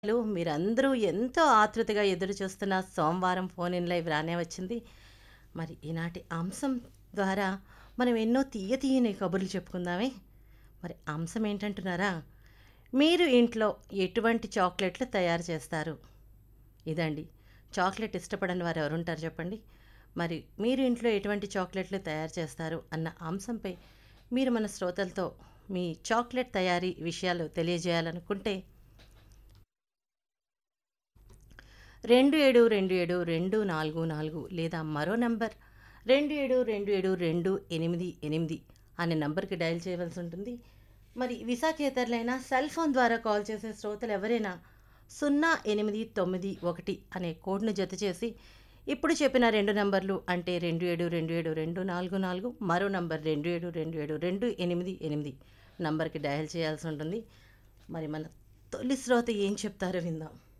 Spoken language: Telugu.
హలో మీరందరూ ఎంతో ఆతృతగా ఎదురు చూస్తున్న సోమవారం ఫోన్ ఇన్ లైవ్ రానే వచ్చింది మరి ఈనాటి అంశం ద్వారా మనం ఎన్నో తీయ తీయని కబుర్లు చెప్పుకుందామే మరి అంశం ఏంటంటున్నారా మీరు ఇంట్లో ఎటువంటి చాక్లెట్లు తయారు చేస్తారు ఇదండి చాక్లెట్ ఇష్టపడని వారు ఎవరుంటారు చెప్పండి మరి మీరు ఇంట్లో ఎటువంటి చాక్లెట్లు తయారు చేస్తారు అన్న అంశంపై మీరు మన శ్రోతలతో మీ చాక్లెట్ తయారీ విషయాలు తెలియజేయాలనుకుంటే రెండు ఏడు రెండు ఏడు రెండు నాలుగు నాలుగు లేదా మరో నంబర్ రెండు ఏడు రెండు ఏడు రెండు ఎనిమిది ఎనిమిది అనే నంబర్కి డయల్ చేయవలసి ఉంటుంది మరి విశాఖేతరులైనా సెల్ ఫోన్ ద్వారా కాల్ చేసే శ్రోతలు ఎవరైనా సున్నా ఎనిమిది తొమ్మిది ఒకటి అనే కోడ్ను జత చేసి ఇప్పుడు చెప్పిన రెండు నంబర్లు అంటే రెండు ఏడు రెండు ఏడు రెండు నాలుగు నాలుగు మరో నంబర్ రెండు ఏడు రెండు ఏడు రెండు ఎనిమిది ఎనిమిది నంబర్కి డయల్ చేయాల్సి ఉంటుంది మరి మన తొలి శ్రోత ఏం చెప్తారో విందాం